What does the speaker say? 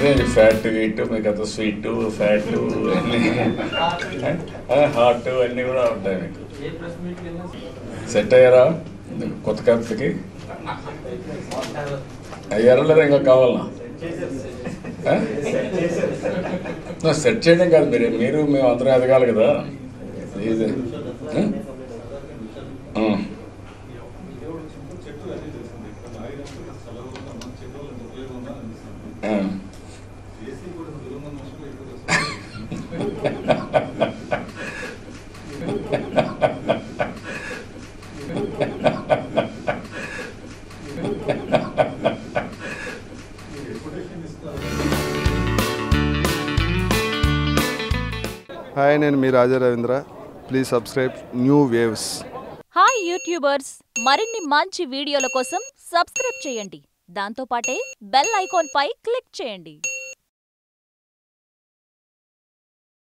అదే ఫ్యాట్ గీట్ మీకు అంత స్వీట్ ఫ్యాట్ అన్నీ హాట్ అన్నీ కూడా ఉంటాయి మీకు సెట్ అయ్యారా కొత్త కంపెనీకి అయ్యారా లేదా ఇంకా కావాలనా ఆ? నా సెట్ చేయడం కాదు మీరు మీరు మేము అందరం ఎదగాలి కదా ఇది ఆ? ఆ. ఆ. హాయ్ నేను మీ Raja Ravindra please subscribe New Waves hi YouTubers మరిన్ని మంచి వీడియోల కోసం సబ్స్క్రైబ్ చేయండి దాంతోపాటే బెల్ ఐకాన్ పై క్లిక్ చేయండి